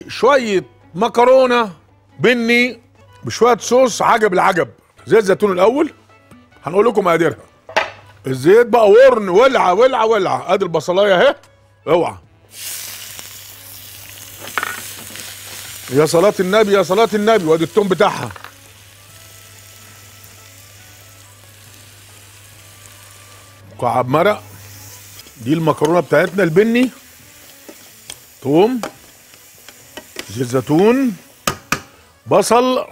شويه مكرونه بني بشويه صوص عجب العجب زيت زيتون الاول هنقول لكم مقاديرها الزيت بقى ورن ولعه ولعه ولعه ادي البصلايه اهي اوعى يا صلاة النبي يا صلاة النبي وادي التوم بتاعها مكعب مرق دي المكرونه بتاعتنا البني توم زيت زيتون بصل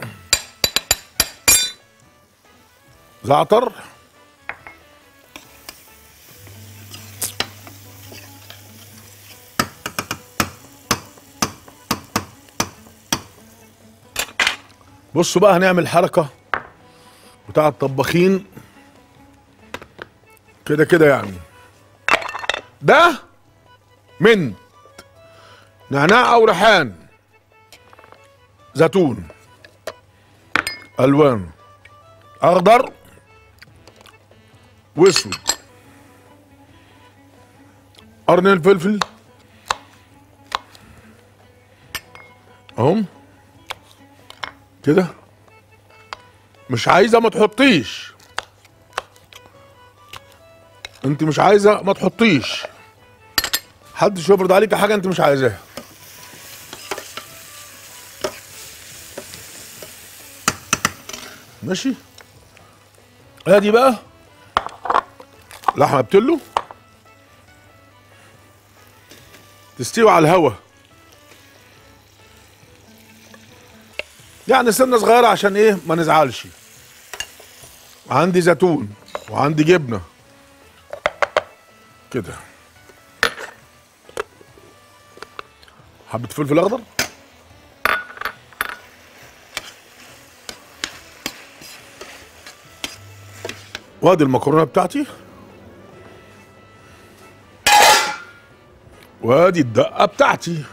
زعتر بصوا بقى هنعمل حركه بتاع الطباخين كده كده يعني ده منت نعناع او ريحان زيتون الوان اخضر واسود قرن الفلفل اهم كده مش عايزه ما تحطيش انت مش عايزه ما تحطيش حدش يفرض عليك حاجه انت مش عايزاها ماشي ادي بقى لحمه بتلو تستوي على الهوا يعني سنه صغيره عشان ايه ما نزعلش عندي زيتون وعندي جبنه كده حبه فلفل اخضر وادي المكرونه بتاعتي وادي الدقه بتاعتي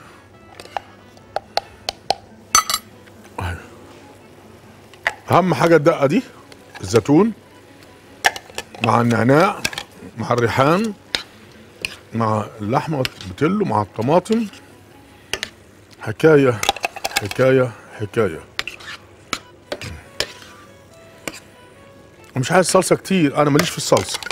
اهم حاجه الدقه دي الزيتون مع النعناع مع الريحان مع اللحمه بتلو مع الطماطم حكايه حكايه حكايه مش عايز صلصه كتير انا ماليش في الصلصه